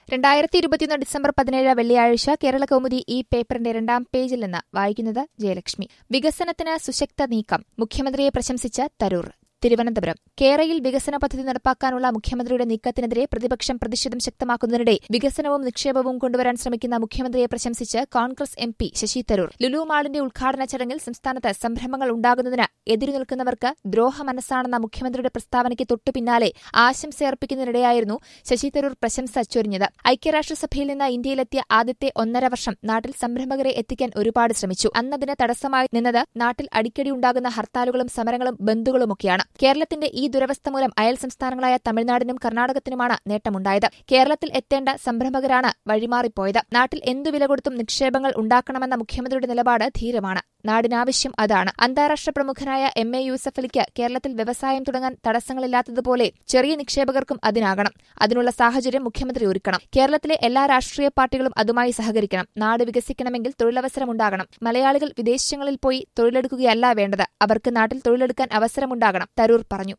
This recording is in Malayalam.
രണ്ടായിരത്തി ഇരുപത്തിയൊന്ന് ഡിസംബർ പതിനേഴ് വെള്ളിയാഴ്ച കേരള കൗമുദി ഈ പേപ്പറിന്റെ രണ്ടാം പേജിൽ നിന്ന് വായിക്കുന്നത് ജയലക്ഷ്മി വികസനത്തിന് സുശക്ത നീക്കം മുഖ്യമന്ത്രിയെ പ്രശംസിച്ച് തരൂർ തിരുവനന്തപുരം കേരയിൽ വികസന പദ്ധതി നടപ്പാക്കാനുള്ള മുഖ്യമന്ത്രിയുടെ നീക്കത്തിനെതിരെ പ്രതിപക്ഷം പ്രതിഷേധം ശക്തമാക്കുന്നതിനിടെ വികസനവും നിക്ഷേപവും കൊണ്ടുവരാൻ ശ്രമിക്കുന്ന മുഖ്യമന്ത്രിയെ പ്രശംസിച്ച് കോൺഗ്രസ് എം പി ശശി തരൂർ ലുലു മാളിന്റെ ഉദ്ഘാടന ചടങ്ങിൽ സംസ്ഥാനത്ത് സംരംഭങ്ങൾ ഉണ്ടാകുന്നതിന് എതിരു നിൽക്കുന്നവർക്ക് ദ്രോഹ മനസ്സാണെന്ന മുഖ്യമന്ത്രിയുടെ പ്രസ്താവനയ്ക്ക് തൊട്ടു പിന്നാലെ ആശംസയർപ്പിക്കുന്നതിനിടെയായിരുന്നു ശശി തരൂർ പ്രശംസ ചൊരിഞ്ഞത് ഐക്യരാഷ്ട്രസഭയിൽ നിന്ന് ഇന്ത്യയിലെത്തിയ ആദ്യത്തെ ഒന്നര വർഷം നാട്ടിൽ സംരംഭകരെ എത്തിക്കാൻ ഒരുപാട് ശ്രമിച്ചു അന്നതിന് തടസ്സമായി നിന്നത് നാട്ടിൽ അടിക്കടി ഉണ്ടാകുന്ന ഹർത്താലുകളും സമരങ്ങളും ബന്ദുകളുമൊക്കെയാണ് കേരളത്തിന്റെ ഈ ദുരവസ്ഥ മൂലം അയൽ സംസ്ഥാനങ്ങളായ തമിഴ്നാടിനും കർണാടകത്തിനുമാണ് നേട്ടമുണ്ടായത് കേരളത്തിൽ എത്തേണ്ട സംരംഭകരാണ് വഴിമാറിപ്പോയത് നാട്ടിൽ എന്തു വില കൊടുത്തും നിക്ഷേപങ്ങൾ ഉണ്ടാക്കണമെന്ന മുഖ്യമന്ത്രിയുടെ നിലപാട് ധീരമാണ് നാടിനാവശ്യം അതാണ് അന്താരാഷ്ട്ര പ്രമുഖനായ എം എ യൂസഫ് അലിക്ക് കേരളത്തിൽ വ്യവസായം തുടങ്ങാൻ തടസ്സങ്ങളില്ലാത്തതുപോലെ ചെറിയ നിക്ഷേപകർക്കും അതിനാകണം അതിനുള്ള സാഹചര്യം മുഖ്യമന്ത്രി ഒരുക്കണം കേരളത്തിലെ എല്ലാ രാഷ്ട്രീയ പാർട്ടികളും അതുമായി സഹകരിക്കണം നാട് വികസിക്കണമെങ്കിൽ തൊഴിലവസരമുണ്ടാകണം മലയാളികൾ വിദേശങ്ങളിൽ പോയി തൊഴിലെടുക്കുകയല്ല വേണ്ടത് അവർക്ക് നാട്ടിൽ തൊഴിലെടുക്കാൻ അവസരമുണ്ടാകണം തരൂർ പറഞ്ഞു